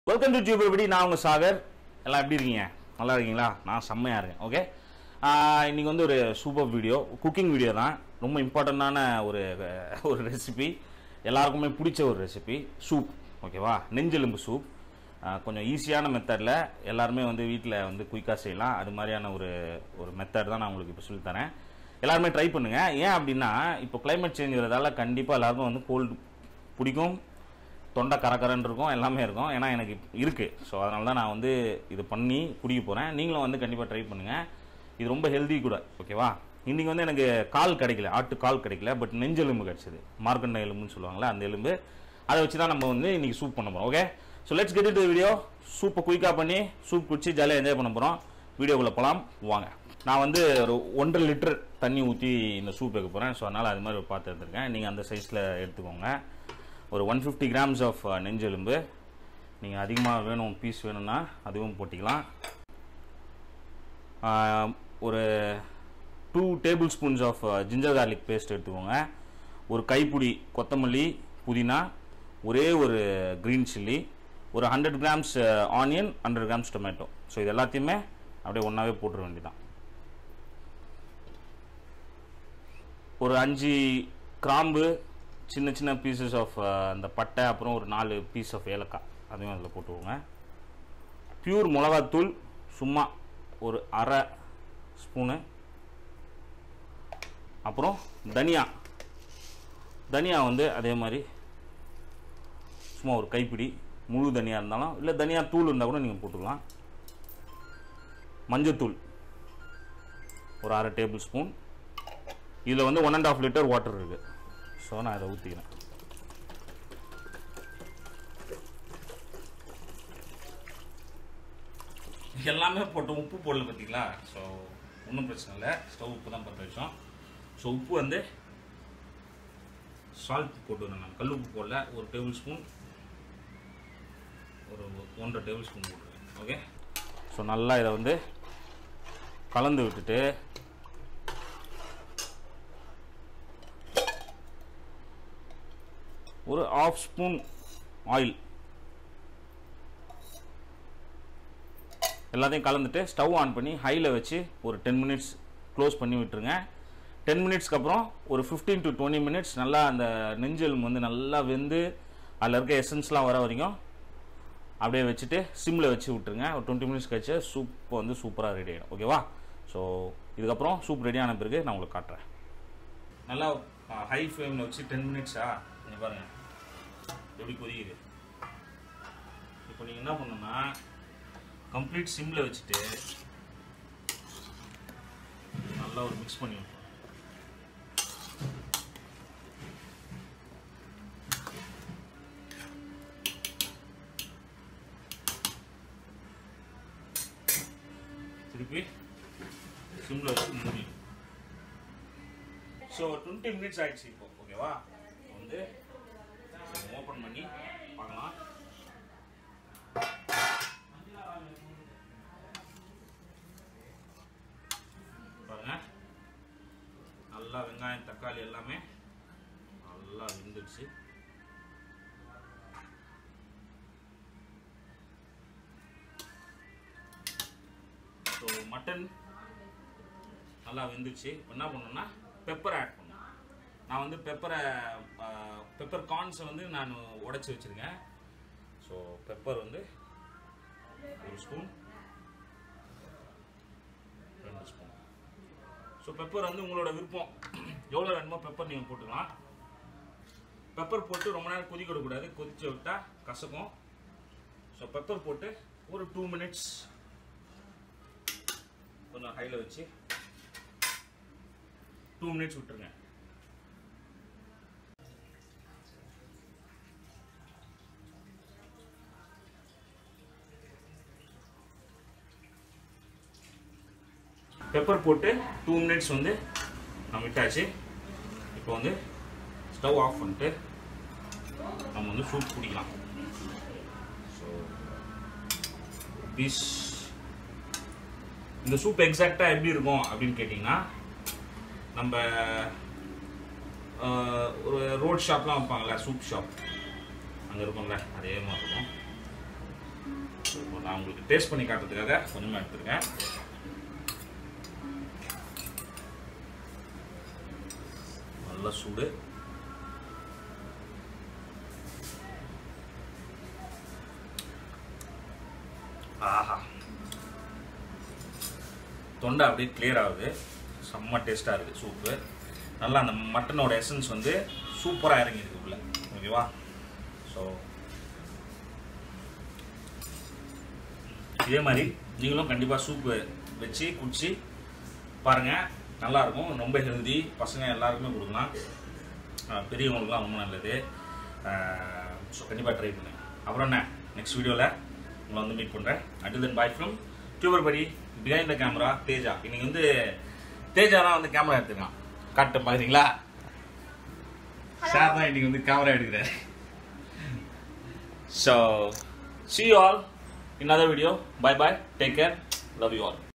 Welcome to tube எப்படி நான் உங்கள் சாகர் எல்லாம் எப்படி இருக்கீங்க நல்லா இருக்கீங்களா நான் செம்மையாக இருக்கேன் ஓகே இன்னைக்கு வந்து ஒரு சூப்பர் வீடியோ குக்கிங் வீடியோ தான் ரொம்ப இம்பார்ட்டண்ட்டான ஒரு ஒரு ரெசிபி எல்லாருக்குமே பிடிச்ச ஒரு ரெசிபி சூப் ஓகேவா நெஞ்செலும்பு சூப் கொஞ்சம் ஈஸியான மெத்தடில் எல்லாருமே வந்து வீட்டில் வந்து குயிக்காக செய்யலாம் அது மாதிரியான ஒரு ஒரு மெத்தட் தான் நான் உங்களுக்கு இப்போ சொல்லித்தரேன் எல்லாருமே ட்ரை பண்ணுங்கள் ஏன் அப்படின்னா இப்போ climate சேஞ்சுறதால கண்டிப்பாக எல்லாருக்கும் வந்து கோல்டு பிடிக்கும் தொண்டை கரகரன்னு இருக்கும் எல்லாமே இருக்கும் ஏன்னா எனக்கு இருக்குது ஸோ அதனால தான் நான் வந்து இது பண்ணி குடிக்க போகிறேன் நீங்களும் வந்து கண்டிப்பாக ட்ரை பண்ணுங்கள் இது ரொம்ப ஹெல்தி கூட ஓகேவா இன்றைக்கி வந்து எனக்கு கால் கிடைக்கல ஆட்டு கால் கிடைக்கல பட் நெஞ்செலும்பு கிடச்சிது மார்க்கண்ட எலும்புன்னு சொல்லுவாங்கள்ல அந்த எலும்பு அதை வச்சு தான் நம்ம வந்து இன்றைக்கி சூப் பண்ண போகிறோம் okay so let's get to video சூப்பை குயிக்காக பண்ணி சூப் குடிச்சு ஜாலியாக என்ஜாய் பண்ண போகிறோம் வீடியோக்குள்ளே போகலாம் வாங்க நான் வந்து ஒரு ஒன்றரை லிட்டர் தண்ணி ஊற்றி இந்த சூப் வைக்க போகிறேன் ஸோ அதனால் அது மாதிரி பார்த்து எடுத்துருக்கேன் நீங்கள் அந்த சைஸில் எடுத்துக்கோங்க ஒரு ஒன் ஃபிஃப்டி கிராம்ஸ் ஆஃப் நெஞ்செலும்பு நீங்கள் அதிகமாக வேணும் பீஸ் வேணும்னா அதுவும் போட்டிக்கலாம் ஆஹ், ஒரு two tablespoons of ginger garlic paste எடுத்துக்கோங்க ஒரு கைப்பிடி கொத்தமல்லி புதினா ஒரே ஒரு க்ரீன் சில்லி ஒரு hundred grams onion hundred grams tomato so இது எல்லாத்தையுமே அப்படியே ஒன்றாவே போட்டுற வேண்டியதான் ஒரு அஞ்சு கிராம்பு சின்ன சின்ன பீசஸ் ஆஃப் அந்த பட்டை அப்புறம் ஒரு நாலு பீஸ் ஆஃப் ஏலக்காய் அதையும் அதில் போட்டுக்கோங்க பியூர் மிளகாத்தூள் சும்மா ஒரு அரை ஸ்பூனு அப்புறம் தனியா தனியா வந்து அதே மாதிரி சும்மா ஒரு கைப்பிடி முழு தனியா இருந்தாலும் இல்லை தனியா தூள் இருந்தால் கூட நீங்கள் போட்டுக்கலாம் மஞ்சத்தூள் ஒரு அரை டேபிள் ஸ்பூன் இதில் வந்து one and half litre water இருக்குது ஸோ நான் இதை ஊற்றிக்கிறேன் எல்லாமே போட்டு உப்பு போடல பார்த்தீங்களா ஸோ ஒன்றும் பிரச்சனை இல்லை ஸ்டவ் உப்பு தான் பற்ற வச்சோம் ஸோ உப்பு வந்து சால்ட் போட்டு நான் கல் உப்பு போடல ஒரு டேபிள் ஸ்பூன் ஒரு ஒன்றரை டேபிள் ஸ்பூன் போட்டுருக்கேன் ஓகே ஸோ நல்லா இதை வந்து கலந்து விட்டுட்டு ஒரு ஆஃப் ஸ்பூன் ஆயில் எல்லாத்தையும் கலந்துட்டு ஸ்டவ் ஆன் பண்ணி ஹையில் வச்சு ஒரு டென் மினிட்ஸ் க்ளோஸ் பண்ணி விட்டுருங்க டென் மினிட்ஸ்க்கு அப்புறம் ஒரு ஃபிஃப்டீன் டு டுவெண்ட்டி மினிட்ஸ் நல்லா அந்த நெஞ்செலும்பு வந்து நல்லா வெந்து அதில் இருக்க எசன்ஸ்லாம் வர வரைக்கும் அப்படியே வச்சுட்டு சிம்மில் வச்சு விட்டுருங்க ஒரு டுவெண்ட்டி மினிட்ஸ் கழிச்சு சூப் வந்து சூப்பராக ரெடி ஆகிடும் ஓகேவா ஸோ இதுக்கப்புறம் சூப் ரெடி ஆன பிறகு நான் உங்களுக்கு காட்டுறேன் நல்லா ஹை ஃப்ளேமில் வச்சு டென் மினிட்ஸா நீங்கள் பாருங்கள் எப்படி கொதிக்குது இப்போ நீங்கள் என்ன பண்ணணும்னா கம்ப்ளீட் சிம்மில் வச்சுட்டு நல்லா ஒரு மிக்ஸ் பண்ணி விட்டுருங்க. திருப்பி சிம்மில் வச்சு மூடி ஸோ டுவெண்ட்டி மினிட்ஸ் ஆயிடுச்சு இப்போ ஓகேவா வந்து ஓப்பன் பண்ணி பார்க்கலாம் பாருங்க நல்லா வெங்காயம் தக்காளி எல்லாமே நல்லா வெந்துடுச்சு ஸோ மட்டன் நல்லா வெந்துச்சு இப்ப என்ன பண்ணணும்னா பெப்பர் ஆட் பண்ணணும் நான் வந்து பெப்பரை பெப்பர் கார்ன்ஸை வந்து நான் உடைச்சி வச்சுருக்கேன் ஸோ பெப்பர் வந்து ஒரு ஸ்பூன் ரெண்டு ஸ்பூன் ஸோ பெப்பர் வந்து உங்களோட விருப்பம் எவ்வளோ வேணுமோ பெப்பர் நீங்கள் போட்டுக்கலாம் பெப்பர் போட்டு ரொம்ப நேரம் கொதிக்க விடக்கூடாது கொதிச்சு விட்டா கசக்கும் ஸோ பெப்பர் போட்டு ஒரு டூ மினிட்ஸ் கொஞ்சம் ஹையில் வச்சு டூ மினிட்ஸ் விட்டுருங்க பெப்பர் போட்டு டூ மினிட்ஸ் வந்து நம்ம விட்டாச்சு இப்போ வந்து ஸ்டவ் ஆஃப் பண்ணிட்டு நம்ம வந்து சூப் குடிக்கலாம் ஸோ பீஸ் இந்த சூப் எக்ஸாக்டாக எப்படி இருக்கும் அப்படின்னு கேட்டிங்கன்னா நம்ம ஆஹ், ஒரு ரோட் ஷாப்லாம் வைப்பாங்கல்ல சூப் ஷாப் அங்கே இருக்கும்ல அதே மாதிரி இருக்கும் ஸோ நான் உங்களுக்கு டேஸ்ட் பண்ணி காட்டுறதுக்காக கொஞ்சமாக எடுத்துருக்கேன் நல்ல சூடு ஆஹா தொண்டை அப்படியே கிளியர் ஆகுது செம்ம டேஸ்ட்டாக இருக்குது சூப்பு நல்லா அந்த மட்டனோட எசன்ஸ் வந்து சூப்பராக இறங்கிருக்கு உள்ள ஓகேவா ஸோ இதே மாதிரி நீங்களும் கண்டிப்பாக சூப்பு வச்சு குடிச்சு பாருங்கள் நல்லாயிருக்கும் ரொம்ப ஹெல்தி பசங்க எல்லாருக்குமே கொடுக்கலாம் அஹ் பெரியவங்களுக்குலாம் ரொம்ப நல்லது ஸோ கண்டிப்பாக ட்ரை பண்ணுங்க அப்புறம் என்ன நெக்ஸ்ட் வீடியோவில் உங்களை வந்து மீட் பண்ணுறேன் until then bye from tuber படி பிஹைண்ட் த கேமரா தேஜா இன்னைக்கு வந்து தேஜா தான் வந்து கேமரா எடுத்துக்கலாம் காட்ட பார்க்குறீங்களா சார் தான் இன்னைக்கு வந்து கேமரா எடுக்கிறாரு so see you all in another video bye bye take care love you all